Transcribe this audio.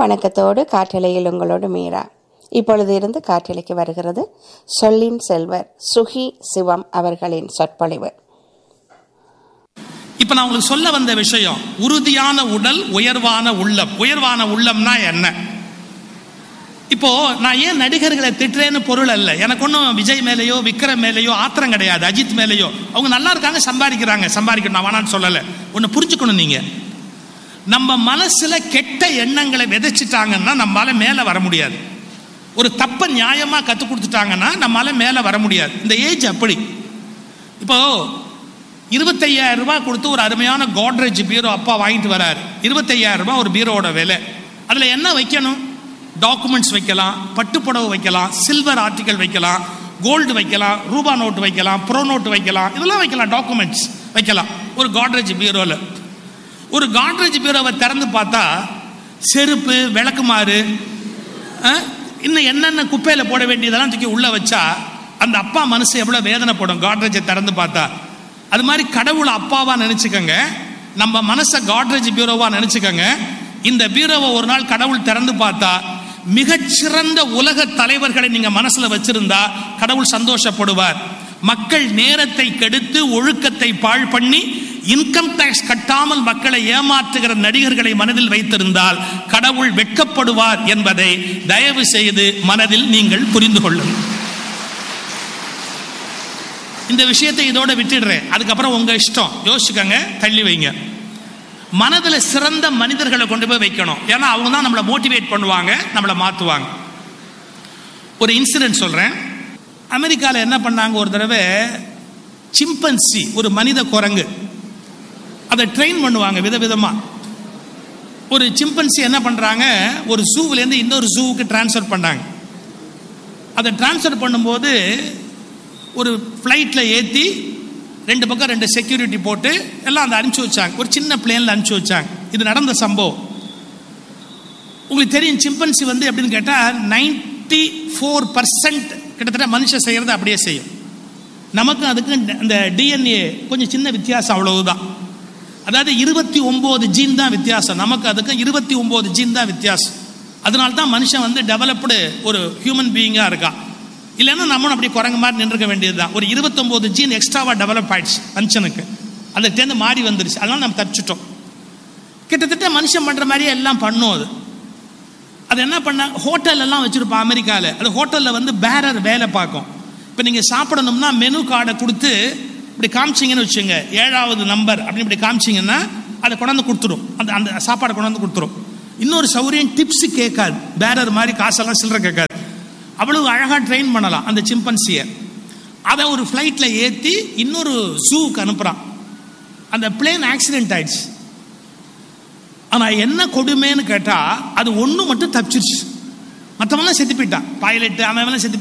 வணக்கத்தோடு காற்றலையில் உங்களோடு மீரா இப்பொழுது இருந்து காற்றலைக்கு வருகிறது சொல்லின் செல்வர் சுகி சிவம் அவர்களின் சொற்பொழிவு இப்ப நான் உங்களுக்கு சொல்ல வந்த விஷயம் உறுதியான உடல் உயர்வான உள்ளம் உயர்வான உள்ளம்னா என்ன இப்போ நான் ஏன் நடிகர்களை திட்டுறேன்னு பொருள் அல்ல எனக்கு ஒன்றும் விஜய் மேலேயோ விக்ரம் மேலேயோ ஆத்திரம் கிடையாது அஜித் மேலேயோ அவங்க நல்லா இருக்காங்க சம்பாதிக்கிறாங்க சம்பாதிக்கணும் நான் வேணான்னு சொல்லலை ஒன்று புரிஞ்சுக்கணும் நீங்க நம்ம மனசுல கெட்ட எண்ணங்களை விதைச்சிட்டாங்கன்னா நம்மளால மேலே வர முடியாது ஒரு தப்பை நியாயமா கற்றுக் கொடுத்துட்டாங்கன்னா நம்மளால மேலே வர முடியாது இந்த ஏஜ் அப்படி இப்போ இருபத்தையாயிரம் ரூபாய் கொடுத்து ஒரு அருமையான கோட்ரேஜ் பீரோ அப்பா வாங்கிட்டு வராரு இருபத்தையாயிரம் ரூபாய் ஒரு பீரோவோட விலை அதில் என்ன வைக்கணும் டாக்குமெண்ட்ஸ் வைக்கலாம் பட்டுப்புடவை வைக்கலாம் சில்வர் ஆர்டிக்கல் வைக்கலாம் கோல்டு வைக்கலாம் ரூபா நோட்டு வைக்கலாம் ப்ரோ நோட்டு வைக்கலாம் இதெல்லாம் வைக்கலாம் டாக்குமெண்ட்ஸ் வைக்கலாம் ஒரு காட்ரேஜ் பீரோவில் ஒரு காட்ரேஜ் பீரோவை திறந்து பார்த்தா செருப்பு விளக்குமாறு அஹ், இன்னும் என்னென்ன குப்பையில் போட வேண்டியதெல்லாம் தூக்கி உள்ளே வச்சா அந்த அப்பா மனசு எவ்வளோ வேதனைப்படும் காட்ரேஜை திறந்து பார்த்தா அது மாதிரி கடவுளை அப்பாவா நினச்சிக்கோங்க நம்ம மனசை காட்ரேஜ் பீரோவா நினச்சிக்கோங்க இந்த பீரோவை ஒரு நாள் கடவுள் திறந்து பார்த்தா மிகச்சிறந்த உலக தலைவர்களை நீங்க மனசுல வச்சிருந்தா கடவுள் சந்தோஷப்படுவார் மக்கள் நேரத்தை கெடுத்து ஒழுக்கத்தை பாழ் பண்ணி இன்கம் டாக்ஸ் கட்டாமல் மக்களை ஏமாற்றுகிற நடிகர்களை மனதில் வைத்திருந்தால் கடவுள் வெட்கப்படுவார் என்பதை தயவு செய்து மனதில் நீங்கள் புரிந்து கொள்ளுங்கள் இந்த விஷயத்தை இதோட விட்டுடுறேன் அதுக்கப்புறம் உங்க இஷ்டம் யோசிச்சுக்கோங்க தள்ளி வைங்க மனதில் சிறந்த மனிதர்களை கொண்டு போய் வைக்கணும் ஏன்னா அவங்க தான் நம்மளை மோட்டிவேட் பண்ணுவாங்க நம்மளை மாற்றுவாங்க ஒரு இன்சிடென்ட் சொல்கிறேன் அமெரிக்காவில் என்ன பண்ணாங்க ஒரு தடவை சிம்பன்சி ஒரு மனித குரங்கு அதை ட்ரெயின் பண்ணுவாங்க விதவிதமாக ஒரு சிம்பன்சி என்ன பண்ணுறாங்க ஒரு ஜூவிலேருந்து இன்னொரு ஜூவுக்கு ட்ரான்ஸ்ஃபர் பண்ணாங்க அதை ட்ரான்ஸ்ஃபர் பண்ணும்போது ஒரு ஃப்ளைட்டில் ஏற்றி ரெண்டு பக்கம் ரெண்டு செக்யூரிட்டி போட்டு எல்லாம் அந்த அனுப்பிச்சி வச்சாங்க ஒரு சின்ன பிளேனில் அனுப்பிச்சி வச்சாங்க இது நடந்த சம்பவம் உங்களுக்கு தெரியும் சிம்பன்சி வந்து எப்படின்னு கேட்டால் நைன்டி ஃபோர் பர்சன்ட் கிட்டத்தட்ட மனுஷன் செய்கிறத அப்படியே செய்யும் நமக்கும் அதுக்கும் அந்த டிஎன்ஏ கொஞ்சம் சின்ன வித்தியாசம் அவ்வளவுதான் அதாவது இருபத்தி ஒம்பது ஜீன் தான் வித்தியாசம் நமக்கு அதுக்கும் இருபத்தி ஒம்பது ஜீன் தான் வித்தியாசம் அதனால தான் மனுஷன் வந்து டெவலப்டு ஒரு ஹியூமன் பீயிங்காக இருக்கான் இல்லைன்னா நம்மளும் அப்படி குரங்கு மாதிரி நின்றுக்க வேண்டியது தான் ஒரு இருபத்தொம்போது ஜீன் எக்ஸ்ட்ராவாக டெவலப் ஆயிடுச்சு மனுஷனுக்கு அந்த டேந்து மாறி வந்துருச்சு அதனால நம்ம தப்பிச்சிட்டோம் கிட்டத்தட்ட மனுஷன் பண்ணுற மாதிரியே எல்லாம் பண்ணும் அது அது என்ன பண்ண ஹோட்டல் எல்லாம் வச்சுருப்பான் அமெரிக்காவில் அது ஹோட்டலில் வந்து பேரர் வேலை பார்க்கும் இப்போ நீங்கள் சாப்பிடணும்னா மெனு கார்டை கொடுத்து இப்படி காமிச்சிங்கன்னு வச்சுங்க ஏழாவது நம்பர் அப்படின்னு இப்படி காமிச்சிங்கன்னா அதை கொண்டாந்து கொடுத்துரும் அந்த அந்த சாப்பாடை கொண்டாந்து கொடுத்துரும் இன்னொரு சௌரியம் டிப்ஸு கேட்காது பேரர் மாதிரி காசெல்லாம் சில்லற கேட்காது அவ்வளவு அழகாக ட்ரெயின் பண்ணலாம் அந்த சிம்பன்சியை அதை ஒரு ஃப்ளைட்டில் ஏற்றி இன்னொரு ஜூவுக்கு அனுப்புகிறான் அந்த பிளேன் ஆக்சிடென்ட் ஆயிடுச்சு ஆனால் என்ன கொடுமைன்னு கேட்டால் அது ஒன்று மட்டும் தப்பிச்சிருச்சு மற்றவங்களாம் செத்து போயிட்டான் பைலட்டு அவன் செத்து